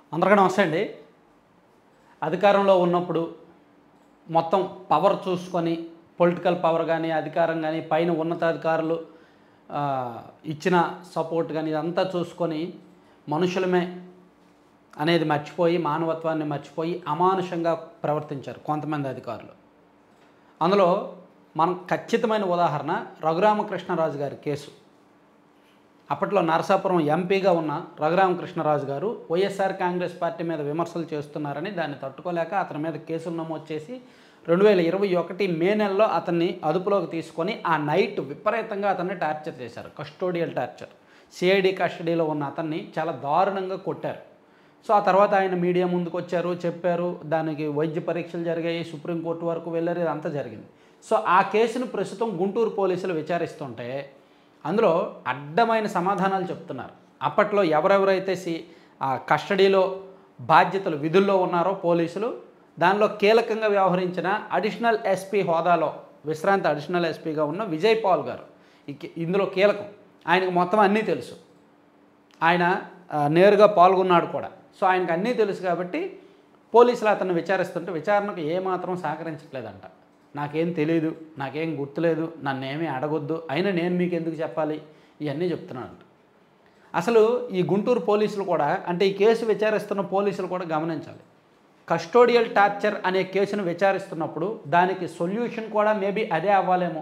అందరికీ నమస్తే అండి అధికారంలో ఉన్నప్పుడు మొత్తం పవర్ చూసుకొని పొలిటికల్ పవర్ కానీ అధికారం కానీ పైన ఉన్నతాధికారులు ఆ, ఇచ్చిన సపోర్ట్ కానీ ఇదంతా చూసుకొని మనుషులమే అనేది మర్చిపోయి మానవత్వాన్ని మర్చిపోయి అమానుషంగా ప్రవర్తించారు కొంతమంది అధికారులు అందులో మనం ఖచ్చితమైన ఉదాహరణ రఘురామకృష్ణరాజు గారి కేసు అప్పట్లో నరసాపురం ఎంపీగా ఉన్న రఘురామకృష్ణరాజు గారు వైఎస్ఆర్ కాంగ్రెస్ పార్టీ మీద విమర్శలు చేస్తున్నారని దాన్ని తట్టుకోలేక అతని మీద కేసులు నమోదు చేసి రెండు వేల ఇరవై ఒకటి మే నెలలో అతన్ని అదుపులోకి తీసుకొని ఆ నైట్ విపరీతంగా అతన్ని టార్చర్ చేశారు కస్టోడియల్ టార్చర్ సిఐడి కస్టడీలో ఉన్న అతన్ని చాలా దారుణంగా కొట్టారు సో ఆ తర్వాత ఆయన మీడియా ముందుకు వచ్చారు చెప్పారు దానికి వైద్య పరీక్షలు జరిగాయి సుప్రీంకోర్టు వరకు వెళ్ళారు ఇదంతా జరిగింది సో ఆ కేసును ప్రస్తుతం గుంటూరు పోలీసులు విచారిస్తుంటే అందులో అడ్డమైన సమాధానాలు చెప్తున్నారు అప్పట్లో ఎవరెవరైతే సి ఆ కస్టడీలో బాధ్యతలు విధుల్లో ఉన్నారో పోలీసులు దానిలో కీలకంగా వ్యవహరించిన అడిషనల్ ఎస్పీ హోదాలో విశ్రాంత అడిషనల్ ఎస్పీగా ఉన్న విజయ్ పాల్ గారు ఈ- ఇందులో కీలకం ఆయనకు మొత్తం అన్నీ తెలుసు ఆయన ఆ, నేరుగా పాల్గొన్నాడు కూడా సో ఆయనకు అన్నీ తెలుసు కాబట్టి పోలీసులు అతన్ని విచారిస్తుంటే విచారణకు ఏమాత్రం సహకరించట్లేదంట నాకేం తెలియదు నాకేం గుర్తులేదు నన్ను ఏమీ అడగొద్దు అయినా నేను మీకు ఎందుకు చెప్పాలి ఇవన్నీ చెప్తున్నాడు అసలు ఈ గుంటూరు పోలీసులు కూడా అంటే ఈ కేసు విచారిస్తున్న పోలీసులు కూడా గమనించాలి కస్టోడియల్ టార్చర్ అనే కేసును విచారిస్తున్నప్పుడు దానికి సొల్యూషన్ కూడా మేబీ అదే అవ్వాలేమో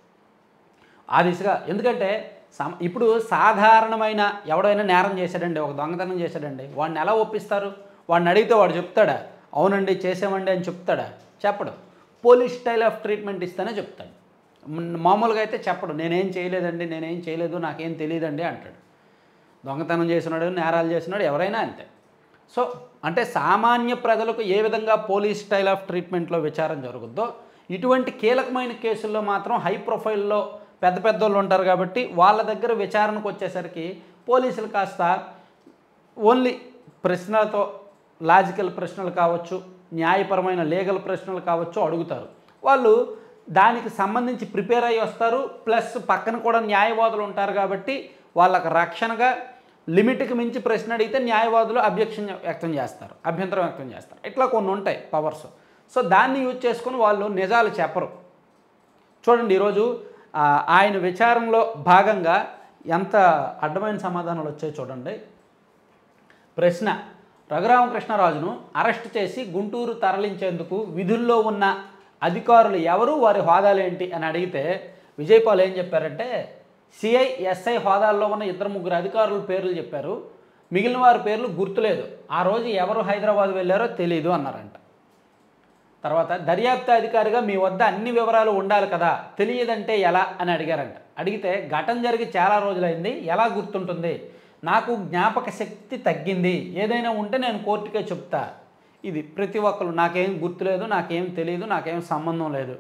ఆ దిశగా ఎందుకంటే సమ ఇప్పుడు సాధారణమైన ఎవడైనా నేరం చేశాడండి ఒక దొంగతనం చేశాడండి వాడిని ఎలా ఒప్పిస్తారు వాడిని అడిగితే వాడు చెప్తాడా అవునండి చేసామండి అని చెప్తాడా చెప్పడు పోలీస్ స్టైల్ ఆఫ్ ట్రీట్మెంట్ ఇస్తేనే చెప్తాడు మ్, మామూలుగా అయితే చెప్పడు నేనేం చేయలేదండి నేనేం చేయలేదు నాకేం తెలియదండి అంటాడు దొంగతనం చేసినాడు నేరాలు చేసినాడు ఎవరైనా అంతే సో అంటే సామాన్య ప్రజలకు ఏ విధంగా పోలీస్ స్టైల్ ఆఫ్ ట్రీట్మెంట్లో విచారం జరుగుద్దో ఇటువంటి కీలకమైన కేసుల్లో మాత్రం హై ప్రొఫైల్లో పెద్ద పెద్ద వాళ్ళు ఉంటారు కాబట్టి వాళ్ళ దగ్గర విచారణకు వచ్చేసరికి పోలీసులు కాస్త ఓన్లీ ప్రశ్నలతో లాజికల్ ప్రశ్నలు కావచ్చు న్యాయపరమైన లీగల్ ప్రశ్నలు కావచ్చు అడుగుతారు వాళ్ళు దానికి సంబంధించి ప్రిపేర్ అయ్యి వస్తారు ప్లస్ పక్కన కూడా న్యాయవాదులు ఉంటారు కాబట్టి వాళ్ళకు రక్షణగా లిమిట్కి మించి ప్రశ్న అడిగితే న్యాయవాదులు అబ్జెక్షన్ వ్యక్తం చేస్తారు అభ్యంతరం వ్యక్తం చేస్తారు ఇట్లా కొన్ని ఉంటాయి పవర్స్ సో దాన్ని యూజ్ చేసుకుని వాళ్ళు నిజాలు చెప్పరు చూడండి ఈరోజు ఆ, ఆయన విచారంలో భాగంగా ఎంత అడ్డమైన సమాధానాలు వచ్చాయి చూడండి ప్రశ్న రఘురామకృష్ణరాజును అరెస్ట్ చేసి గుంటూరు తరలించేందుకు విధుల్లో ఉన్న అధికారులు ఎవరు వారి హోదాలు ఏంటి అని అడిగితే విజయపాల్ ఏం చెప్పారంటే సిఐ ఎస్ఐ హోదాల్లో ఉన్న ఇద్దరు ముగ్గురు అధికారుల పేర్లు చెప్పారు మిగిలిన వారి పేర్లు గుర్తులేదు ఆ రోజు ఎవరు హైదరాబాద్ వెళ్ళారో తెలియదు అన్నారంట తర్వాత దర్యాప్తు అధికారిగా మీ వద్ద అన్ని వివరాలు ఉండాలి కదా తెలియదంటే ఎలా అని అడిగారంట అడిగితే ఘటన జరిగి చాలా రోజులైంది ఎలా గుర్తుంటుంది నాకు జ్ఞాపక శక్తి తగ్గింది ఏదైనా ఉంటే నేను కోర్టుకే చెప్తా ఇది ప్రతి ఒక్కరు నాకేం గుర్తులేదు నాకేం తెలియదు నాకేం సంబంధం లేదు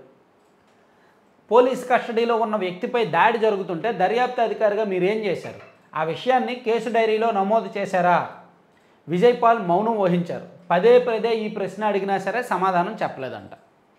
పోలీస్ కస్టడీలో ఉన్న వ్యక్తిపై దాడి జరుగుతుంటే దర్యాప్తు అధికారిగా మీరేం చేశారు ఆ విషయాన్ని కేసు డైరీలో నమోదు చేశారా విజయ్ పాల్ మౌనం వహించారు పదే పదే ఈ ప్రశ్న అడిగినా సరే సమాధానం చెప్పలేదంట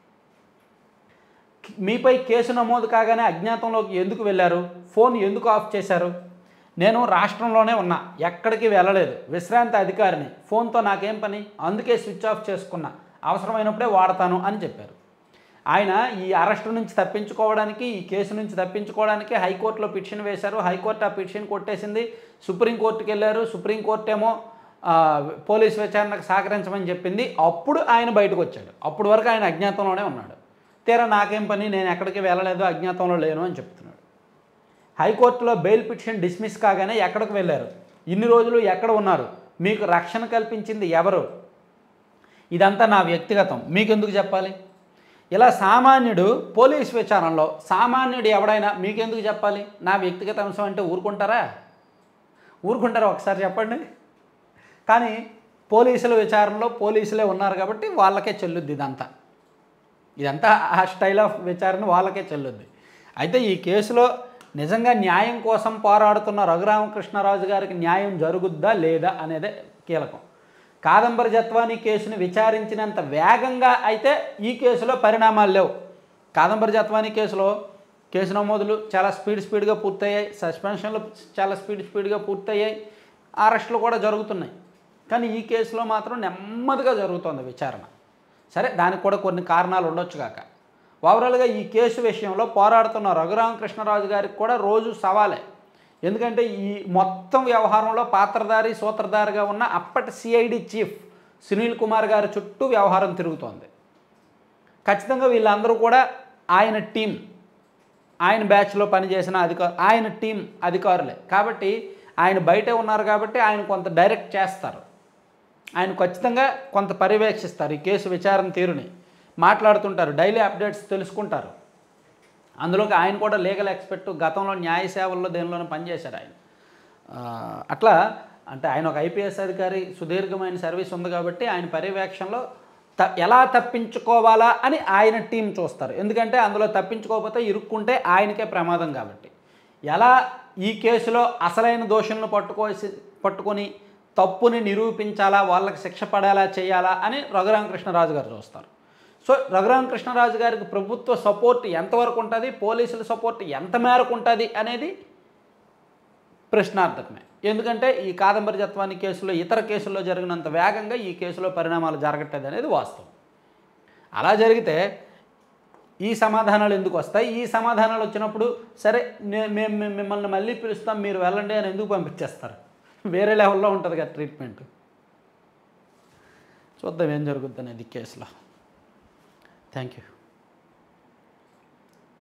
మీపై కేసు నమోదు కాగానే అజ్ఞాతంలోకి ఎందుకు వెళ్ళారు ఫోన్ ఎందుకు ఆఫ్ చేశారు నేను రాష్ట్రంలోనే ఉన్నా ఎక్కడికి వెళ్ళలేదు విశ్రాంతి అధికారిని ఫోన్తో నాకేం పని అందుకే స్విచ్ ఆఫ్ చేసుకున్నా అవసరమైనప్పుడే వాడతాను అని చెప్పారు ఆయన ఈ అరెస్టు నుంచి తప్పించుకోవడానికి ఈ కేసు నుంచి తప్పించుకోవడానికి హైకోర్టులో పిటిషన్ వేశారు హైకోర్టు ఆ పిటిషన్ కొట్టేసింది సుప్రీంకోర్టుకి వెళ్ళారు సుప్రీంకోర్టు ఏమో ఆ, పోలీస్ విచారణకు సహకరించమని చెప్పింది అప్పుడు ఆయన బయటకు వచ్చాడు అప్పుడు వరకు ఆయన అజ్ఞాతంలోనే ఉన్నాడు తీరా నాకేం పని నేను ఎక్కడికి వెళ్ళలేదు అజ్ఞాతంలో లేను అని చెప్తున్నాడు హైకోర్టులో బెయిల్ పిటిషన్ డిస్మిస్ కాగానే ఎక్కడికి వెళ్ళారు ఇన్ని రోజులు ఎక్కడ ఉన్నారు మీకు రక్షణ కల్పించింది ఎవరు ఇదంతా నా వ్యక్తిగతం మీకెందుకు చెప్పాలి ఇలా సామాన్యుడు పోలీస్ విచారణలో సామాన్యుడు ఎవడైనా మీకెందుకు చెప్పాలి నా వ్యక్తిగత అంశం అంటే ఊరుకుంటారా ఊరుకుంటారా ఒకసారి చెప్పండి కానీ పోలీసుల విచారణలో పోలీసులే ఉన్నారు కాబట్టి వాళ్ళకే చెల్లుద్ది ఇదంతా ఇదంతా ఆ స్టైల్ ఆఫ్ విచారణ వాళ్ళకే చెల్లుద్ది అయితే ఈ కేసులో నిజంగా న్యాయం కోసం పోరాడుతున్న రఘురామకృష్ణరాజు గారికి న్యాయం జరుగుద్దా లేదా అనేదే కీలకం కాదంబరి జత్వానీ కేసును విచారించినంత వేగంగా అయితే ఈ కేసులో పరిణామాలు లేవు కాదంబరి జత్వానీ కేసులో కేసు నమోదులు చాలా స్పీడ్ స్పీడ్గా పూర్తయ్యాయి సస్పెన్షన్లు చాలా స్పీడ్ స్పీడ్గా పూర్తయ్యాయి అరెస్టులు కూడా జరుగుతున్నాయి కానీ ఈ కేసులో మాత్రం నెమ్మదిగా జరుగుతోంది విచారణ సరే దానికి కూడా కొన్ని కారణాలు ఉండొచ్చు కాక ఓవరాల్గా ఈ కేసు విషయంలో పోరాడుతున్న రఘురామకృష్ణరాజు గారికి కూడా రోజు సవాలే ఎందుకంటే ఈ మొత్తం వ్యవహారంలో పాత్రధారి సూత్రధారిగా ఉన్న అప్పటి సిఐడి చీఫ్ సునీల్ కుమార్ గారి చుట్టూ వ్యవహారం తిరుగుతోంది ఖచ్చితంగా వీళ్ళందరూ కూడా ఆయన టీం ఆయన బ్యాచ్లో పనిచేసిన అధికారు ఆయన టీం అధికారులే కాబట్టి ఆయన బయటే ఉన్నారు కాబట్టి ఆయన కొంత డైరెక్ట్ చేస్తారు ఆయన ఖచ్చితంగా కొంత పర్యవేక్షిస్తారు ఈ కేసు విచారణ తీరుని మాట్లాడుతుంటారు డైలీ అప్డేట్స్ తెలుసుకుంటారు అందులోకి ఆయన కూడా లీగల్ ఎక్స్పర్ట్ గతంలో న్యాయ సేవల్లో దేనిలోనూ పనిచేశారు ఆయన ఆ, అట్లా అంటే ఆయన ఒక ఐపీఎస్ అధికారి సుదీర్ఘమైన సర్వీస్ ఉంది కాబట్టి ఆయన పర్యవేక్షణలో త ఎలా తప్పించుకోవాలా అని ఆయన టీం చూస్తారు ఎందుకంటే అందులో తప్పించుకోకపోతే ఇరుక్కుంటే ఆయనకే ప్రమాదం కాబట్టి ఎలా ఈ కేసులో అసలైన దోషులను పట్టుకోసి పట్టుకొని తప్పుని నిరూపించాలా వాళ్ళకి శిక్ష పడేలా చేయాలా అని రఘురామకృష్ణరాజు గారు చూస్తారు సో రఘురామకృష్ణరాజు గారికి ప్రభుత్వ సపోర్ట్ ఎంతవరకు ఉంటుంది పోలీసుల సపోర్ట్ ఎంత మేరకు ఉంటుంది అనేది ప్రశ్నార్థకమే ఎందుకంటే ఈ కాదంబరి జత్వాని కేసులో ఇతర కేసుల్లో జరిగినంత వేగంగా ఈ కేసులో పరిణామాలు జరగట్లేదు అనేది వాస్తవం అలా జరిగితే ఈ సమాధానాలు ఎందుకు వస్తాయి ఈ సమాధానాలు వచ్చినప్పుడు సరే నే- మేము మేము మిమ్మల్ని మళ్ళీ పిలుస్తాం మీరు వెళ్ళండి అని ఎందుకు పంపించేస్తారు వేరే లెవెల్లో ఉంటుంది కదా ట్రీట్మెంట్ చూద్దాం ఏం జరుగుతుంది అనేది ఈ కేసులో థ్యాంక్ యూ